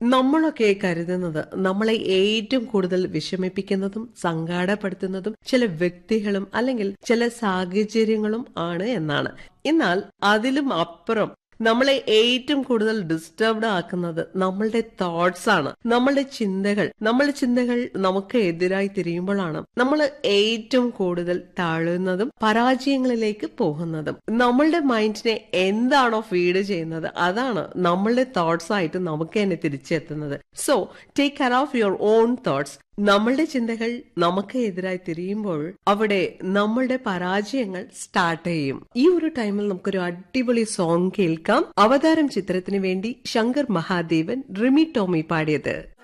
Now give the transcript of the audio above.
നമ്മളൊക്കെ കരുതുന്നത് നമ്മളെ ഏറ്റവും കൂടുതൽ വിഷമിപ്പിക്കുന്നതും സങ്കടപ്പെടുത്തുന്നതും ചില വ്യക്തികളും അല്ലെങ്കിൽ ചില സാഹചര്യങ്ങളും ആണ് എന്നാണ് എന്നാൽ അതിലും അപ്പുറം നമ്മളെ ഏറ്റവും കൂടുതൽ ഡിസ്റ്റർബ്ഡ് ആക്കുന്നത് നമ്മളുടെ തോട്ട്സ് ആണ് നമ്മളുടെ ചിന്തകൾ നമ്മളുടെ ചിന്തകൾ നമുക്ക് എതിരായി തിരിയുമ്പോഴാണ് നമ്മൾ ഏറ്റവും കൂടുതൽ താഴുന്നതും പരാജയങ്ങളിലേക്ക് പോകുന്നതും നമ്മളുടെ മൈൻഡിനെ എന്താണോ ഫീഡ് ചെയ്യുന്നത് അതാണ് നമ്മളുടെ തോട്ട്സ് ആയിട്ട് നമുക്ക് തന്നെ തിരിച്ചെത്തുന്നത് so take care of your own thoughts നമ്മളുടെ ചിന്തകൾ നമുക്ക് എതിരായി തിരിയുമ്പോൾ അവിടെ നമ്മളുടെ പരാജയങ്ങൾ സ്റ്റാർട്ട് ചെയ്യും ഈ ഒരു ടൈമിൽ നമുക്കൊരു അടിപൊളി സോങ് കേൾക്കാം അവതാരം ചിത്രത്തിന് വേണ്ടി ശങ്കർ മഹാദേവൻ റിമി ടോമി പാടിയത്